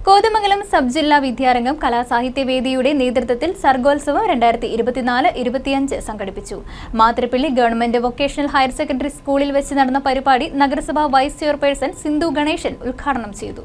Kothamangalam sub ജില്ലാ വിദ്യാരംഗം കലാസാഹിത്യവേദിയുടെ നേതൃത്വത്തിൽ സർഗോത്സവം രണ്ടായിരത്തി ഇരുപത്തിനാല് ഇരുപത്തിയഞ്ച് സംഘടിപ്പിച്ചു മാതൃപ്പള്ളി ഗവൺമെന്റ് വൊക്കേഷണൽ ഹയർ സെക്കൻഡറി സ്കൂളിൽ വെച്ച് നടന്ന പരിപാടി നഗരസഭാ വൈസ് ചെയർപേഴ്സൺ സിന്ധു ഗണേശൻ ഉദ്ഘാടനം ചെയ്തു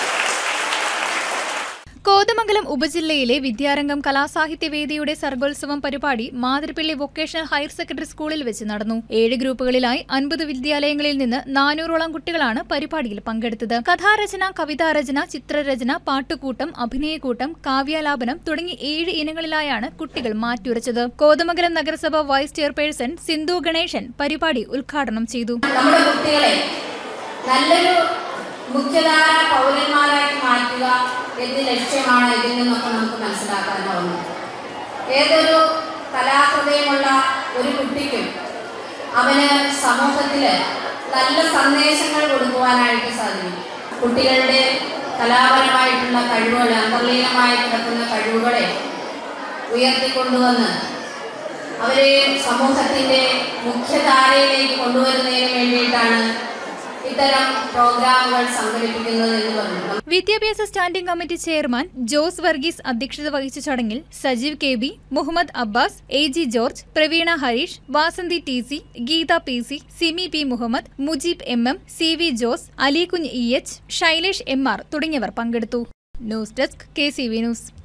കോതമംഗലം ഉപജില്ലയിലെ വിദ്യാരംഗം കലാസാഹിത്യവേദിയുടെ സർഗോത്സവം പരിപാടി മാതിരപ്പള്ളി വൊക്കേഷണൽ ഹയർ സെക്കൻഡറി സ്കൂളിൽ വെച്ച് നടന്നു ഏഴ് ഗ്രൂപ്പുകളിലായി അൻപത് വിദ്യാലയങ്ങളിൽ നിന്ന് നാനൂറോളം കുട്ടികളാണ് പരിപാടിയിൽ പങ്കെടുത്തത് കഥാരചന കവിതാരചന ചിത്രരചന പാട്ടുകൂട്ടം അഭിനയക്കൂട്ടം കാവ്യാലാപനം തുടങ്ങി ഏഴ് ഇനങ്ങളിലായാണ് കുട്ടികൾ മാറ്റുരച്ചത് കോതമംഗലം നഗരസഭ വൈസ് ചെയർപേഴ്സൺ സിന്ധു ഗണേശൻ പരിപാടി ഉദ്ഘാടനം ചെയ്തു നമ്മുടെ കുട്ടികളെ നല്ലൊരു മുഖ്യധാര പൗരന്മാരാക്കി മാറ്റുക എന്ന ലക്ഷ്യമാണ് ഇതിൽ നിന്നൊക്കെ നമുക്ക് മനസ്സിലാക്കാനാവുന്നത് ഏതൊരു കലാഹൃദയമുള്ള ഒരു കുട്ടിക്കും അവന് സമൂഹത്തിൽ നല്ല സന്ദേശങ്ങൾ കൊടുക്കുവാനായിട്ട് സാധിക്കും കുട്ടികളുടെ കലാപരമായിട്ടുള്ള കഴിവുകൾ അന്തർലീനമായി കിടക്കുന്ന കഴിവുകളെ ഉയർത്തിക്കൊണ്ടുവന്ന് അവരെ സമൂഹത്തിൻ്റെ മുഖ്യധാരയിലേക്ക് കൊണ്ടുവരുന്നതിന് വേണ്ടിയിട്ടാണ് ഇത്തരം പ്രോഗ്രാമുകൾ സംഘടിപ്പിക്കുന്നത് എന്ന് പറഞ്ഞു വിദ്യാഭ്യാസ standing committee chairman Jose Varghese അധ്യക്ഷത വഹിച്ച ചടങ്ങിൽ Sajeev K B Muhammad Abbas A G George Praveena Harish Vasanthi T C Geetha P C Simi P Muhammad Mujeeb M M C V Jose Alikunju E H Shailesh M R തുടങ്ങിയവർ പങ്കെടുത്തു news desk K C V news